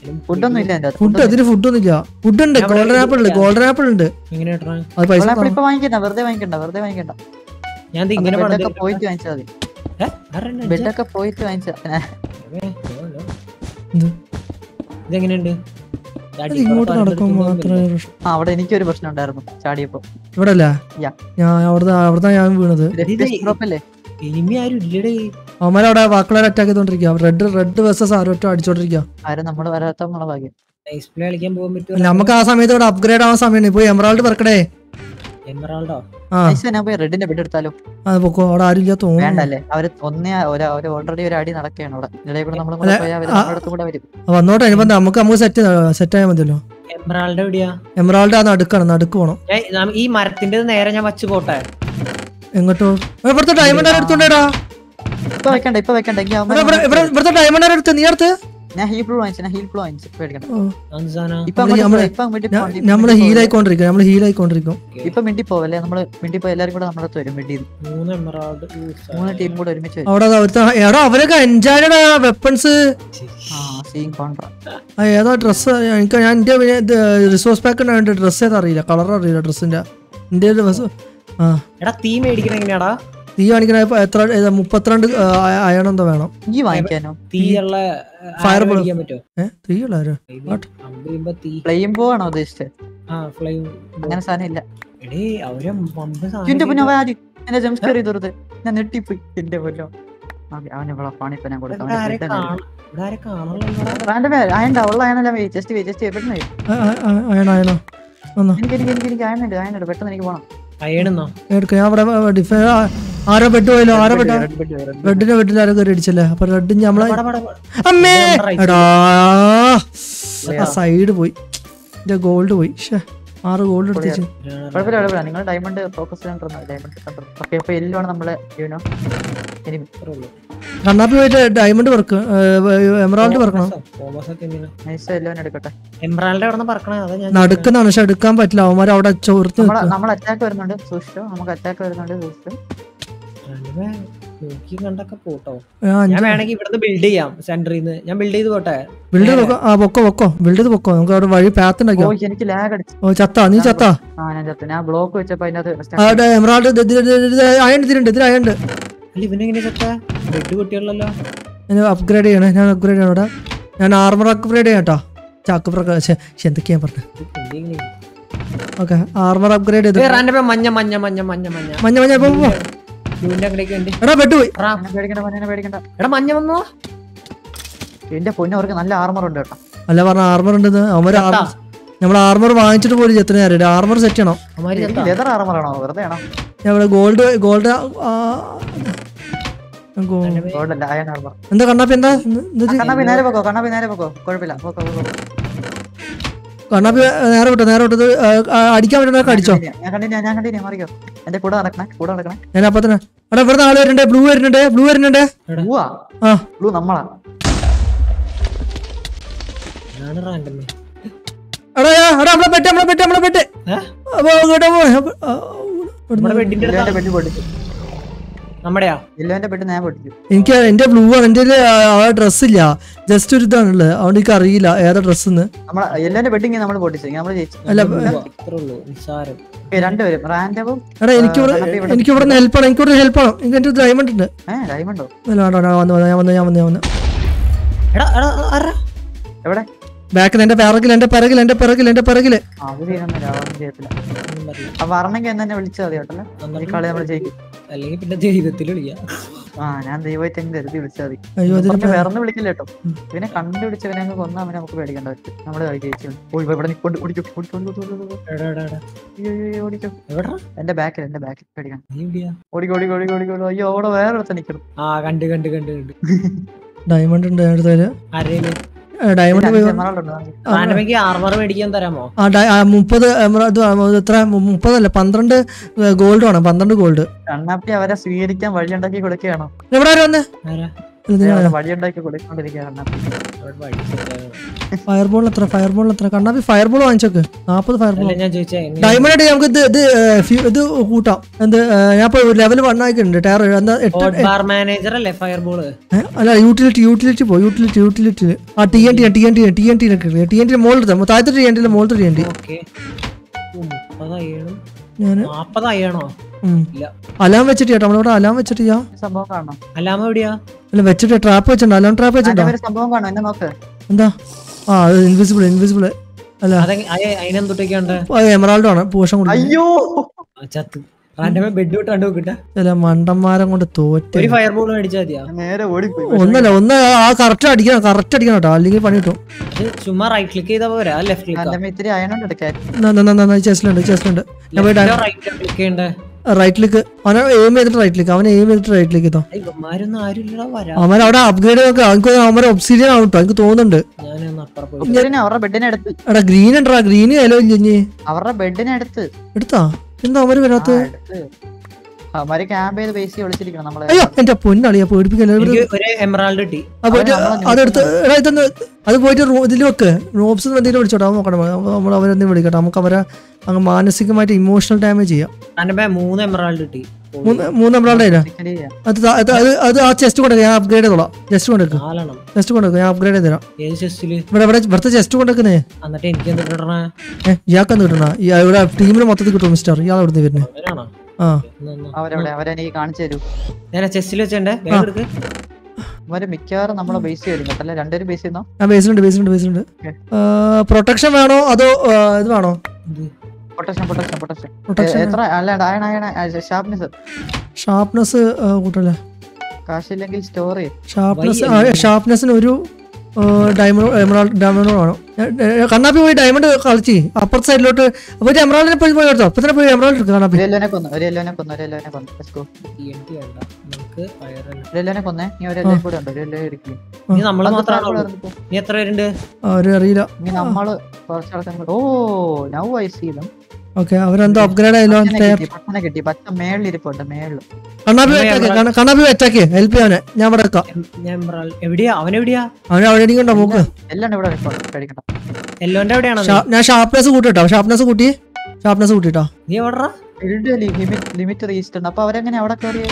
ഫുഡൊന്നും ഇല്ല എന്റെ ഫുഡ് അതിന് ഫുഡൊന്നും ഇല്ല ഫുഡ് ഉണ്ട് ഞാൻ ഇവിടെ ഗോൾഡൻ ആപ്പിൾ ഉണ്ട് ഇല്ല. ഗോൾഡൻ ആപ്പിൾ ഉണ്ട് ഇങ്ങനെ ഇടണം അത് പൈസ ആപ്പിൾ ഇപ്പൊ വാങ്ങിക്കണ്ട വെറുതെ വാങ്ങിക്കണ്ട വെറുതെ വാങ്ങിക്കണ്ട ഞാൻ ദേ ഇങ്ങനെ ബെഡൊക്കെ പണിത് പോയിട്ട് വാങ്ങിച്ചാൽ മതി ഏ? ആരെന്നെ അടിച്ചേ? ബെഡൊക്കെ പോയിട്ട് വാങ്ങിച്ചാ ഏ, ഓ, ഓ. എന്ത്? ഇതെങ്ങനെയുണ്ട് അത് ഇങ്ങോട്ട് നടക്കുമ്പോൾ മാത്രമേ പ്രശ്നം. ആ അവിടെ എനിക്കൊരു പ്രശ്നം ഉണ്ടായിരുന്നു ചാടിയപ്പോ ഇവിടെ അല്ല Yeah. ഞാൻ അവിടുന്ന് അവിടുന്ന് ഞാൻ വീണത് ഉറപ്പല്ലേ ഇനിമി ആരും ഇല്ലടേ അവന്മാരവിടെ വാക്കുകളെ അറ്റാക്ക് ചെയ്തോണ്ടിരിക്കുക റെഡ് റെഡ് വേഴ്സസ് ആരോട്ടോ അടിച്ചോണ്ടിരിക്കുക ആരും നമ്മൾ വരാത്ത നമ്മളെ ഭാഗ്യം ഡിസ്പ്ലേ കളിക്കാൻ പോകാൻ പറ്റുമോ നമുക്ക് ആ സമയത്ത് ഇവിടെ അപ്ഗ്രേഡ് ആവാൻ സമയമാണ് ഇപ്പൊ എമറാൾഡ് പറക്കടേ എമറാൾഡോ ആ ഐസ് ഞാൻ പോയി റെഡിന്റെ ബെഡ് എടുത്താലോ അത് പൊക്കോ അവിടെ ആരും ഇല്ല തോന്നുന്നു വേണ്ടല്ലേ അവര് ഒന്നേ ഒരു അവര് ഓൾറെഡി ഒരു അടി നടക്കുകയാണ് അവിടെ ഇടയിൽ കൂടെ നമ്മൾ അല്ല, പോയാൽ അവര് ആ- നമ്മുടെ അടുത്ത് കൂടെ വരും വന്നോട്ടെ ഇനിയിപ്പോ നമുക്ക് നമുക്ക് സെറ്റ് സെറ്റ് ആയാൽ മതിയല്ലോ എമറാൾഡ് എവിടെയാ എമറാൾഡ് ആ നടുക്കാണ് നടുക്ക് പോണം ഞാൻ നാം- ഈ മരത്തിന്റെ നേരെ ഞാൻ വച്ച് പോട്ടെ എങ്ങോട്ടോ ഏ, ഇവിടുത്തെ ഡയമണ്ട് എടുത്തോണ്ടേടാ ഇപ്പൊ വെക്കണ്ട ഇപ്പൊ വെക്കണ്ട എങ്കിൽ ഇവിടെ ഇവിടെ- ഇവിടെ ഇവിടുത്തെ ഡയമണ്ട് എടുത്ത് നീ എടുത്ത് ഞാൻ ഹീൽ ബ്ലൂ വാങ്ങിച്ചു ഞാൻ ഹീൽ ബ്ലൂ വാങ്ങിച്ചു പേടിക്കണ്ട ഓ, എന്ത് സാധനം? ഇപ്പൊ നമ്മള് അങ്ങോട്ട് നമ്മള് പോ, ഇപ്പൊ മിണ്ടി ഞാ- പോകണ്ട, ഇപ്പൊ നമ്മള് മിണ്ടി ഹീൽ പോവല്ലേ? ആയിക്കൊണ്ടിരിക്കും നമ്മള് ഹീൽ ആയിക്കൊണ്ടിരിക്കും ഇപ്പൊ മിണ്ടി പോവല്ലേ നമ്മള് മിണ്ടി പോയി എല്ലാരും കൂടെ നമ്മുടെ അടുത്ത് വരും മിണ്ടി മൂന്ന് എമറാൾഡ് ഊ, മൂന്ന് സാധനം. ടീം കൂടെ ഒരുമിച്ച് വരും അവിടെ ദാ ഒരുത്ത എടാ അവരൊക്കെ എൻജോയ്ഡ് വെപ്പൺസ് ആ സീൻ കോൺട്രാ ഏതാ ഡ്രസ്സ് എനിക്ക് ഞാൻ എന്റെ റിസോഴ്സ് പാക്ക് ഉണ്ട് ഡ്രസ്സ് ഏതാ അറിയില്ല കളർ അറിയില്ല ഡ്രസ്സിന്റെ എന്റെ ഡ്രസ് ആ എടാ തീ മേടിക്കണ എങ്ങനെയാടാ തീ കാണിക്കണ ഇപ്പൊ എത്ര ഏതാ, മുപ്പത്തിരണ്ട് അയൺ എന്തോ വേണം ഈ വാങ്ങിക്കാനോ തീയുള്ള Fire ball. മേടിക്കാൻ പറ്റുമോ ഏഹ് തീ ഉള്ളാരോ What? അമ്പ് ചെയ്യുമ്പോ തീ ഫ്ലെയിം ബോ ആണോ ഉദ്ദേശിച്ചത് ആ ഫ്ലെയിം അങ്ങനെ സാധനം ഇല്ല എടേ അവരെ പമ്പ് എന്റെ പൊന്നോ ആര് എന്നെ ജംസ്കർ ചെയ്തത് ഞാൻ നെട്ടിപ്പോയി എന്റെ പൊന്നോ ആ, അവന് ഇവിടെ പണിപ്പോ ഞാൻ കൊടുക്കാം ഇവിടെ ആരെ കാണാം ഇവിടെ ആരെ കാണാനുള്ള റാൻഡമേ അയണ്ട ഉള്ള അയനല്ല ജസ്റ്റ് വെയ് ജസ്റ്റ് പെട്ടെന്ന് വെയ്. അയണ അയണോ വന്നോ എനിക്ക് എനിക്ക് എനിക്ക് എനിക്ക് അയനുണ്ട് അയനുണ്ട് പെട്ടെന്ന് എനിക്ക് പോകണം അയണെന്നോ എടുക്ക ഞാൻ അവിടെ ഡിഫെ ആരോ ബെഡ് പോയല്ലോ ആരോ bed Red bed, red bed. റെഡിന്റെ ബെഡിൽ ആരോ കയറി അടിച്ചല്ലേ അപ്പൊ റെഡ് നമ്മളെ പട, പട, പട. അമ്മേ നമ്മുടെ right എടാ ആ സൈഡ് പോയി എന്റെ ഗോൾഡ് പോയി ശ്ശേ ആറ് ഗോൾഡ് എടുത്തിച്ച് കുഴപ്പമില്ല കുഴപ്പമില്ല നിങ്ങൾ ഡയമണ്ട് ഫോക്കസ് ഡയമണ്ട് ഓക്കെ അപ്പൊ എല്ലാണ് നമ്മളെ യുനോ എനിമി അത്രേ ഉള്ളൂ. കണ്ണാപ്പി പോയിട്ട് ഡയമണ്ട് പറക്ക് എമറാൾഡ് പറക്കണം കോമസ് ഒക്കെ എങ്ങനെ? നൈസ് എല്ലോനെ എടുക്കട്ടെ എംബ്രാൾഡ് എവിടെ പറക്കണേ അതാ ഞാൻ നടുക്കുന്നാണ് പക്ഷെ എടുക്കാൻ പറ്റില്ല അവന്മാർ അവിടെ ചോർത്ത് നമ്മളെ നിൽക്കും നമ്മൾ അറ്റാക്ക് വരുന്നുണ്ട് സൂക്ഷിച്ചോ നമുക്ക് അറ്റാക്ക് വരുന്നുണ്ട് സൂക്ഷിച്ചോ രണ്ടുപേ നോക്കി കണ്ടൊക്കെ പോട്ടോ ആ, ഞാൻ അഞ്ച് വേണമെങ്കിൽ ഇവിടുന്ന് ബിൽഡ് ചെയ്യാം സെന്ററിൽ നിന്ന് ഞാൻ ബിൽഡ് ചെയ്ത് പോട്ടെ ബിൽഡ് പൊക്കോ ആ പൊക്കോ പൊക്കോ ബിൽഡ് ചെയ്ത് പൊക്കോ നമുക്ക് അവിടെ വഴി പാത്ത് ഓ ഉണ്ടാക്കിയോ എനിക്ക് ലാഗ് അടിച്ചു ഓ ചത്താ നീ ചത്താ ആ ഞാൻ ചത്തു ഞാൻ ബ്ലോക്ക് വെച്ചപ്പോ അതിനകത്ത് അവിടെ എമറാൾഡ് അയണ്ട് ഇതിലുണ്ട് ഇതിൽ അയണ്ട് അല്ല ഇവനെങ്ങനെ ചത്ത ബെഡ് കുട്ടികളല്ലോ ഞാൻ അപ്ഗ്രേഡ് ചെയ്യണേ ഞാൻ അപ്ഗ്രേഡ് ചെയ്യണം ഇവിടെ ഞാൻ ആർമർ അപ്ഗ്രേഡ് ചെയ്യാം കേട്ടോ ചാക്ക് പ്രകാശ് എന്തൊക്കെയാ പറഞ്ഞത് ഓക്കെ ആർമർ അപ്ഗ്രേഡ് ചെയ്ത് മഞ്ഞ മഞ്ഞ മഞ്ഞ മഞ്ഞ മഞ്ഞ മഞ്ഞ മഞ്ഞ പോ, പോ. ബ്ലൂവിന്റെ അങ്ങടേക്ക് ഉണ്ട് എടാ ബെഡ് പോയി റാ. പേടിക്കണ്ട മനെ പേടിക്കണ്ട എടാ മഞ്ഞ വന്നോ എന്റെ പൊന്നു അവർക്ക് നല്ല ആർമർ ഉണ്ട് കേട്ടോ അല്ല പറഞ്ഞ ആർമർ ഉണ്ടെന്ന് അവര് ചത്താ. നമ്മൾ ആർമർ വാങ്ങിച്ചിട്ട് പോലും എത്ര നേരം ആർമർ സെറ്റ് ചെയ്യണം അമാരി ചത്താ ലെതർ ആർമർ ആണോ വെറുതെ ആണോ ഞാൻ ഇവിടെ ഗോൾഡ് ഗോൾഡ് ഗോൾഡല്ല അയൺ ആർമർ എന്താ കണ്ണാപ്പി എന്താ എന്ത് ഇത്? കണ്ണാപ്പി നേരെ പോക്കോ കണ്ണാപ്പി നേരെ പോക്കോ കുഴപ്പമില്ല പോക്കോ പോക്കോ കണ്ണാപ്പി നേരെ വിട്ടോ നേരെ വിട്ടത് ആ, ആ, അടിക്കാൻ പറ്റുന്നതൊക്കെ അടിച്ചോ ഞാൻ കണ്ടിന്യൂ ഞാൻ കണ്ടിന്യൂ മാറിക്കോ എന്റെ കൂടെ നടക്കണേ കൂടെ നടക്കണേ ഞാൻ അപ്പൊ തന്നെ എടാ ഇവിടെ ആള് വരുന്നുണ്ട് ബ്ലൂ വരുന്നുണ്ട് ബ്ലൂ വരുന്നുണ്ട് ബ്ലൂവാ ആ ബ്ലൂ നമ്മളാ ഞാൻ റാൻഡം എടാ എടാ, എടാ നമ്മളെ പെട്ട് നമ്മളെ പെട്ട് നമ്മളെ പെട്ട് ഏ? അപ്പൊ ഇങ്ങോട്ട് പോ. അപ്പൊ, ആ, ഇവിടുന്ന് നമ്മുടെ ബെഡിന്റെ ഇല്ലോന്റെ അടുത്ത് ബെഡ് പൊട്ടിച്ചു നമ്മുടെയാ ഇല്ലോന്റെ ബെഡ് ഞാൻ പൊട്ടിച്ചു എനിക്ക് എന്റെ ബ്ലൂ ആണ് എന്റെ ഡ്രസ് ഇല്ല ജസ്റ്റ് ഒരു ഇതാണുള്ളത് അതുകൊണ്ട് എനിക്ക് അറിയില്ല ഏതാ ഡ്രസ് എന്ന് നമ്മളെ എല്ലോന്റെ ബെഡിങ് നമ്മൾ പൊട്ടിച്ചു നമ്മൾ ജയിച്ചു അല്ല അത്രേ ഉള്ളൂ നിസ്സാരം Okay, രണ്ടുപേരും റാൻഡവും എടാ എനിക്ക് ഇവിടെ കണ്ണാപ്പി ഇവിടെ എനിക്ക് ഇവിടെ ഹെൽപ്പ് ആണ് എനിക്ക് ഇവിടെ ഹെൽപ്പ് ആണ് എനിക്ക് എന്റെ ഡയമണ്ട് ഉണ്ട് ഏഹ് ഡയമണ്ടോ അല്ല, വേണ്ട, വേണ്ട, വന്നു വന്നു, ഞാൻ വന്നു ഞാൻ വന്നു ഞാൻ വന്നു എടാ എടാ ആരാ എവിടെ ബാക്കിൽ എന്റെ പിറകിൽ എന്റെ പിറകിൽ എന്റെ പിറകിൽ എന്റെ പിറകില് ആ, അത് ചെയ്യുന്നില്ല അതൊന്നും ചെയ്യത്തില്ല ഒന്നും പറയില്ല. അപ്പൊ പറഞ്ഞെങ്കിൽ എന്ന് തന്നെ വിളിച്ചാൽ മതി കേട്ടല്ലേ ഈ കളി നമ്മൾ ജയിക്കും അല്ലെങ്കിൽ പിന്നെ ദൈവത്തിൽ വിളിക്കാം ആ ഞാൻ ദൈവമായിട്ട് എങ്ങനെ കരുതി വിളിച്ചാൽ മതി അയ്യോ അതിന് പറഞ്ഞ് വേറെ വിളിക്കില്ല കേട്ടോ ഇവനെ കണ്ടുപിടിച്ചവനെ അങ്ങ് കൊന്നാ അവനെ നമുക്ക് പേടിക്കേണ്ട പറ്റും നമ്മള് കളി ജയിച്ചു ഓ ഇപ്പൊ ഇവിടെ നിൽക്കൊണ്ട് ഓടിക്കും ഓടിക്കും ഓടിക്കും ഓടിക്കും എടാ എടാ എടാ അയ്യോ അയ്യോ, അയ്യോ, ഓടിക്കും എവിടാ എന്റെ ബാക്കിൽ എന്റെ ബാക്കിൽ പേടിക്കണം നീ എവിടെയാ ഓടിക്കും ഓടിക്കും ഓടിക്കും ഓടിക്കും അയ്യോ അവിടെ വേറെ അടുത്ത് നിൽക്കണം ആ കണ്ട് കണ്ട് കണ്ട് കണ്ട് ഡയമണ്ട് ഉണ്ട് അടുത്തതില് ആരേലും ഡയമണ്ട് പോയി എമറാൾഡ് ഉണ്ട് റാൻഡമയ്ക്ക് ആർമർ മേടിക്കാൻ തരാമോ ആ ഡയ- ആ, മുപ്പത് എമറ- ഇത് ആ, എത്ര മു- മുപ്പതല്ല പന്ത്രണ്ട് ഗോൾഡ് വേണം പന്ത്രണ്ട് ഗോൾഡ് കണ്ണാപ്പി അവരെ സ്വീകരിക്കാൻ വഴിയുണ്ടാക്കി കൊടുക്കുകയാണോ എവിടെ ആരും വന്ന് ആരാ വഴി ഉണ്ടാക്കി കൊടുക്കൊണ്ടിരിക്കുകയാണ് അവിടെ വഴി set ആയോ? ഫയർ ബോൾ എത്ര ഫയർ ബോൾ എത്ര കണ്ണാപ്പി ഫയർ ബോൾ വാങ്ങിച്ചോക്ക് നാപ്പത് ഫയർ ബോൾ അല്ല ഞാൻ ചോദിച്ചാ എങ്ങനെ- ഡയമണ്ട് ആയിട്ട് നമുക്ക് ഇത് ഇത് ഏ, ഫ്യൂ- ഇത് കൂട്ടാം എന്ത് ഏ, ഞാൻ ഇപ്പൊ ലെവൽ വൺ ആക്കിയിട്ടുണ്ട് ടയർ എന്താ എട്ട് ഹോട്ട് ബാർ മാനേജർ അല്ലേ ഫയർ ബോള് ഏ, അല്ല യൂട്ടിലിറ്റി യൂട്ടിലിറ്റി പോ യൂട്ടിലിറ്റി യൂട്ടിലിറ്റി ആ T N T T N T T N T T N T മുകളിൽ താഴത്തെ ടി എൻ ടി മുകളിൽ ടി എൻ ടി ഓക്കെ മുപ്പതായിരം ഞാൻ നാപ്പതായിരണോ ഇല്ല അലാം വെച്ചിട്ട് കേട്ടോ നമ്മളിവിടെ അലാം വെച്ചിട്ട് ചെയ്യാം സംഭവം കാണണം അല്ലാമ എവിടെയാ അല്ല വെച്ചിട്ട് ട്രാപ്പ് വെച്ചിട്ടുണ്ട് അലാം ട്രാപ്പ് വെച്ചിട്ടുണ്ടോ ഒരു സംഭവം കാണണം എന്നെ നോക്ക് എന്താ ആ അത് ഇൻവിസിബിൾ ഇൻവിസിബിൾ അല്ല അതെ അതിനെന്തൊട്ടൊക്കെയുണ്ട് എമറാൾഡോ ആണ് പോഷൻ കൊടുക്കുന്നത് അയ്യോ ചത്ത് റാൻഡമ ബെഡ് വിട്ടാണ്ട് നോക്കിട്ട ചില മണ്ടന്മാരം കൊണ്ട് തോറ്റ് ഒരു ഫയർ ബോൾ മേടിച്ചാ മതിയാ നേരെ ഓടിപ്പോയി ഒന്നല്ല ഒന്ന് ആ കറക്റ്റ് അടിക്കണം കറക്റ്റ് അടിക്കണം കേട്ടോ അല്ലെങ്കിൽ പണി കിട്ടും അത് ചുമ്മാ റൈറ്റ് ക്ലിക്ക് ചെയ്താ പോരാ ലെഫ്റ്റ് ക്ലിക്ക് എന്റെ ഇത്തിരി അയണോണ്ട് എടുക്കാൻ ചെസ്റ്റിലുണ്ട് ചെസ്റ്റിലുണ്ട് ഞാൻ പോയി റൈറ്റ് ക്ലിക്ക് ചെയ്യണ്ടേ റൈറ്റിലേക്ക് അവനെ എയിം ചെയ്തിട്ട് റൈറ്റിലേക്ക് അവനെ എയിം ചെയ്തിട്ട് റൈറ്റിലേക്ക് എത്തോ ഇവന്മാരൊന്നും ആരുമില്ലടാ വരാ അവൻ അവിടെ അപ്ഗ്രേഡ് നോക്കാം അവർക്ക് അവന്മാരെ ഒബ്സീഡിയൻ ആവും കേട്ടോ എനിക്ക് തോന്നുന്നുണ്ട് ഞാനൊന്ന് അപ്പുറം പോയി ഇവരിനെ അവരുടെ ബെഡിനെ എടുത്ത് എടാ ഗ്രീൻ ഉണ്ടോ ഗ്രീൻ ഇലോ ഇല്ലേ അവരുടെ ബെഡിനെ എടുത്ത് എടുത്താ എന്താ അവര് വരാത്ത ആ, എടുത്ത് അവന്മാര് ക്യാമ്പ് ചെയ്ത് ബേസ് വിളിച്ചിരിക്കണം നമ്മളെ അയ്യോ എന്റെ പൊന്നളിയാ പേടിപ്പിക്കല്ലേ എനിക്ക് ഒരു എമറാൾഡ് കിട്ടി ആ പോയിട്ട് അതെടുത്ത് എടാ ഇതൊന്ന് അത് പോയിട്ട് റൂ- ഇതിൽ വെക്ക് റോബ്സ് എന്തെങ്കിലും വിളിച്ചോട്ടെ അവൻ നോക്കണം നമ്മൾ അവരെന്തെങ്കിലും വിളിക്കട്ടെ നമുക്ക് അവരെ അങ്ങ് മാനസികമായിട്ട് ഇമോഷണൽ ഡാമേജ് ചെയ്യാം റാൻഡമ മൂന്ന് എമറാൾഡ് കിട്ടി മൂന്ന് മൂന്ന് നമ്മളെ ഇല്ല physically ചെയ്യാം. അത് ത- അത് അത് അത് ആ ചെസ്റ്റ് കൊണ്ടുവെക്ക് ഞാൻ അപ്ഗ്രേഡ് ചെയ്തോളാം ചെസ്റ്റ് കൊണ്ടുവെക്ക് നാലെണ്ണം ചെസ്റ്റ് കൊണ്ടുവെക്ക് ഞാൻ അപ്ഗ്രേഡ് ചെയ്ത് തരാം ഏത് ചെസ്റ്റില് ഇവിടെ ഇവിടെ ഇവിടുത്തെ ചെസ്റ്റ് കൊണ്ടുവെക്കുന്നേ എന്നിട്ട് എനിക്ക് എന്ത് കിട്ടണേ ഏഹ് ഇയാൾക്കെന്ന് കിട്ടണ ഈ ഇവിടെ ടീമിന് മൊത്തത്തിൽ കിട്ടും മിസ്റ്റർ ഇയാൾ എവിടെ വരുന്നത് അവരാണോ ആ എന്നാ, എന്നാ. അവരവിടെ അവരെനിക്ക് കാണിച്ചു തരൂ ഞാൻ ചെസ്റ്റിൽ വെച്ചേ വേഗം എടുക്ക് അവര് മിക്കവാറും നമ്മളെ ബേസ് വരും കേട്ടല്ലേ രണ്ടുപേരും ബേസ് ചെയ്യുന്നോ ഞാൻ ബേസിലുണ്ട് ബേസിലുണ്ട് ബേസിലുണ്ട് Okay. പ്രൊട്ടക്ഷൻ വേണോ അതോ ആ, ഇത് വേണോ ഇത്. പൊട്ടക്ഷൻ പൊട്ടക്ഷൻ പൊട്ടക്ഷൻ പ്രൊട്ടക്ഷൻ എത്ര അല്ലാണ്ട് അയണ അയണ ഷാർപ്നെസ് ഷാർപ്നെസ് കൂട്ടല്ലേ കാശില്ലെങ്കിൽ സ്റ്റോർ ചെയ്യും ഷാർപ്നെസ് ഷാർപ്നെസ്സിന് ഒരു ഡയമണ്ട് എമറാൾഡ് ഡയമണ്ട് വേണം ഞാൻ- ഞാൻ- കണ്ണാപ്പി പോയി ഡയമണ്ട് കളിച്ച് അപ്പുറത്തെ സൈഡിലോട്ട് പോയിട്ട് എമറാൾഡിനെ പോയി പോയി എടുത്തോ അപ്പൊ തന്നെ പോയി എമറാൾഡ് എടുക്കുക കണ്ണാപ്പി ഒരു എല്ലോനെ കൊന്നു ഒരു എല്ലോനെ കൊന്നു ഒരു എല്ലോനെ കൊന്നു Let's go. TNT വേണ്ട നമുക്ക് fire തന്നെ. ഒരു എല്ലോനെ കൊന്നേ നീ ഒരു എല്ലോനെ കൂടെ ഉണ്ട് ഒരു എല്ലോ എടുക്കും ഇനി നമ്മള് മാത്രമാണോ നീ എത്ര പേരുണ്ട് അവര് അറിയില്ല ഇനി നമ്മള് കുറച്ചാൾക്കാർ oh now I see them okay അവരെന്തോ അപ്ഗ്രേഡ് ആയല്ലോ കിട്ടി പട്ടനെ കിട്ടി പച്ച മേളിലിരിപ്പുണ്ട് മേളില് കണ്ണാപ്പി അറ്റാക്ക് കണ്ണാപ്പി അറ്റാക്ക് ഹെൽപ്പ് ചെയ്യാനെ ഞാൻ ഇവിടെ വെക്കാം എം- ഞാൻ എമറാൾഡ് എവിടെയാ അവൻ എവിടെയാ അവനെ അവിടെ ഇരിക്കണ്ടോ മൂക്ക് എല്ലാം ഇവിടെ ഇരിപ്പുണ്ട്, പേടിക്കണ്ട എല്ലോന്റെ എവിടെയാണോ ഷാ- ഞാൻ ഷാർപ്നെസ് കൂട്ടിട്ടോ ഷാർപ്നെസ് കൂട്ടി ഷാർപ്നെസ് കൂട്ടിട്ടോ നീ എവിടാ ലിമിറ്റ് റീസ്റ്റ് ഉണ്ട് അപ്പൊ അവരെങ്ങനെ അവിടെ കയറി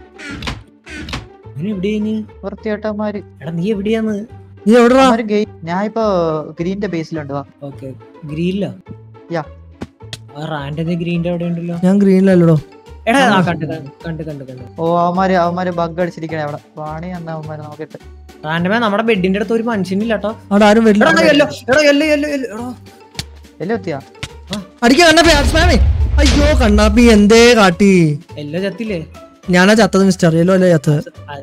നീ എവിടെയാ വൃത്തിയേട്ടന്മാര് എടാ നീ എവിടെയാന്ന് നീ എവിടെടാ അവര് ഗെയിം ഞാൻ ഇപ്പൊ ഗ്രീന്റെ ബേസിലുണ്ട് വാ ഓക്കെ ഗ്രീനില്ല Yeah. ആ റാൻഡന്റെ ഗ്രീനിന്റെ അവിടെ ഉണ്ടല്ലോ ഞാൻ ഗ്രീനിലല്ലോ എടാ ആ കണ്ട് കണ്ട് കണ്ട് കണ്ട് കണ്ട് ഓ അവന്മാര് അവന്മാര് ബഗ് അടിച്ചിരിക്കണേ അവിടെ വാണി എന്നാ അവന്മാര് നോക്കിട്ട് റാൻഡമേ നമ്മുടെ ബെഡിന്റെ അടുത്ത് ഒരു മനുഷ്യനില്ല കേട്ടോ അവിടെ ആരും വരില്ല എടാ യെല്ലോ എടാ യെല്ലോ യെല്ലോ യെല്ലോ എടാ എല്ലാം എത്തിയാ അടിക്കാൻ കണ്ണാപ്പി സ്പാമേ അയ്യോ കണ്ണാപ്പി എന്തേ കാട്ടി യെല്ലോ ചത്തില്ലേ ഞാനാ ചത്തത് മിസ്റ്റർ യെല്ലോ അല്ലേ ചത്തത്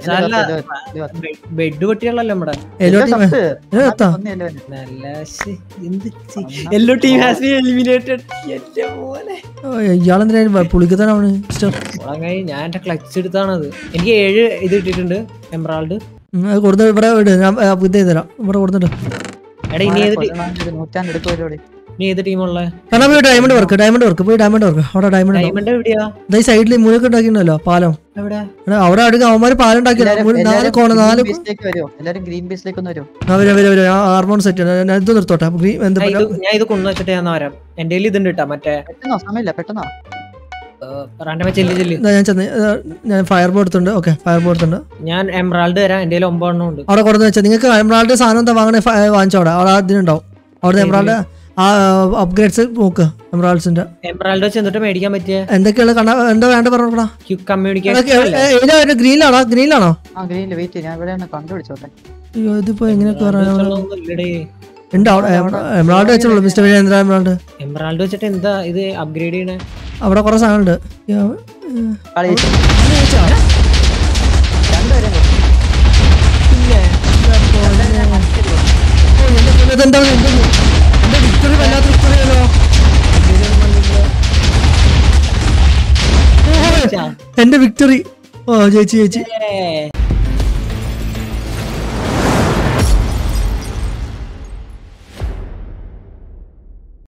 ബെഡ് പൊട്ടിയുള്ളല്ലോ നമ്മുടെ യെല്ലോ ടീം ചത്താ നല്ല ശ്ശെ, എന്ത് yellow team has been eliminated എന്റെ മോനെ ഇയാളെന്തിനാ പുളിക്കത്താനാണ് മിസ്റ്റർ ഉളങ്ങായി ഞാൻ എന്റെ ക്ലച്ച് എടുത്താണത് എനിക്ക് ഏഴ് ഇത് ഇട്ടിട്ടുണ്ട് എംബ്രാൾഡ് ഉം, അത് കൊടുത്ത് ഇവിടെ ഇട് ഞാൻ ആ, ഇത് ചെയ്ത് തരാം ഇവിടെ കൊടുത്തിട്ട് എടാ ഇനി ഏത് ടീ- നൂറ്റാണ്ട് എടുക്കുമല്ലോ ഇനി ഏത് ടീമുള്ള കണ്ണാപ്പി പോയി ഡയമണ്ട് വർക്ക് ഡയമണ്ട് വർക്ക് പോയി ഡയമണ്ട് വർക്ക് അവിടെ ഡയമണ്ട് ഉണ്ടാവും ഡയമണ്ട് എവിടെയാ ഈ സൈഡിൽ മൂലൊക്കെ ഉണ്ടാക്കിയിട്ടുണ്ടല്ലോ പാലം എവിടെ എടാ, അവിടെ അടുക്ക അവന്മാര് പാലം ഉണ്ടാക്കിയല്ലോ നാല് കോണ നാല് ബേസിലേക്ക് വരുമോ എല്ലാരും ഗ്രീൻ ബേസിലേക്ക് ഒന്ന് വരുമോ അവര് അവര് അവര് ഹാർമോൺ സെറ്റ് ഞാൻ ഇത് നിർത്തോട്ടെ അപ്പൊ ഗ്രീ- എന്താ ഞാൻ ഇത് ഞാൻ ഇത് കൊണ്ടു വെച്ചിട്ട് ഞാൻ വരാം എന്റെ കയ്യിൽ ഇതുണ്ട് കേട്ടാ മറ്റേ പെട്ടെന്നോ സമയമില്ല പെട്ടെന്നോ റാൻഡമ ചെല്ലി ചെല്ലി ഇതാ ഞാൻ ചെന്ന് ഇതാ ഞാൻ ഫയർ ബോർഡ് എടുത്തുണ്ട് ഓക്കെ ഫയർ ബോർഡ് എടുത്തുണ്ട് ഞാൻ എംബ്രാൾഡ് തരാം എന്റെ കയ്യിൽ ഒമ്പതെണ്ണം ഉണ്ട് അവിടെ കൊടുത്ത് വെച്ചാൽ നിങ്ങൾക്ക് എമറാൾഡ് സാധനം എന്താ വാങ്ങണേ ഫ- വാങ്ങിച്ചോ അവിടെ അവിടെ അതിനുണ്ടാവും അവിടെ എമറാൾഡ് ആ അപ്ഗ്രേഡ്സ് നോക്ക് എമറാൾഡ്സിന്റെ എംബ്രാൾഡ് വെച്ച് എന്നിട്ട് മേടിക്കാൻ പറ്റിയ എന്തൊക്കെയുള്ള കണ്ട എന്താ വേണ്ട പറഞ്ഞോടാ ക്യുക്ക് കമ്മ്യൂണിക്കേഷൻ ഗ്രീനിലാണോ ഗ്രീനിലാണോ ആ ഗ്രീനിൽ വെയിറ്റ് ഞാൻ ഇവിടെ ഒന്ന് കണ്ടുപിടിച്ചോട്ടെ അയ്യോ ഇതിപ്പോ എങ്ങനെയൊക്കെ പറയാൻ ഇല്ലടേ ഉണ്ട് അവിടെ എമറാൾഡ് വെച്ചോളൂ മിസ്റ്റർ വിജയേന്ദ്ര എമറാൾഡ് എംബ്രാൾഡ് വെച്ചിട്ട് എന്താ ഇത് അപ്ഗ്രേഡ് ചെയ്യണേ അവിടെ കുറെ സാധനമുണ്ട് യ്യോ, ഏ. കളി ഓ, എന്റെ പൊന്നേ, ഇതെന്താണ് എന്റെ എന്റെ വിക്ടറി വല്ലാത്ത വിക്ടറിയല്ലോ എന്റെ വിക്ടറി ഓ ചേച്ചി ചേച്ചി ഏ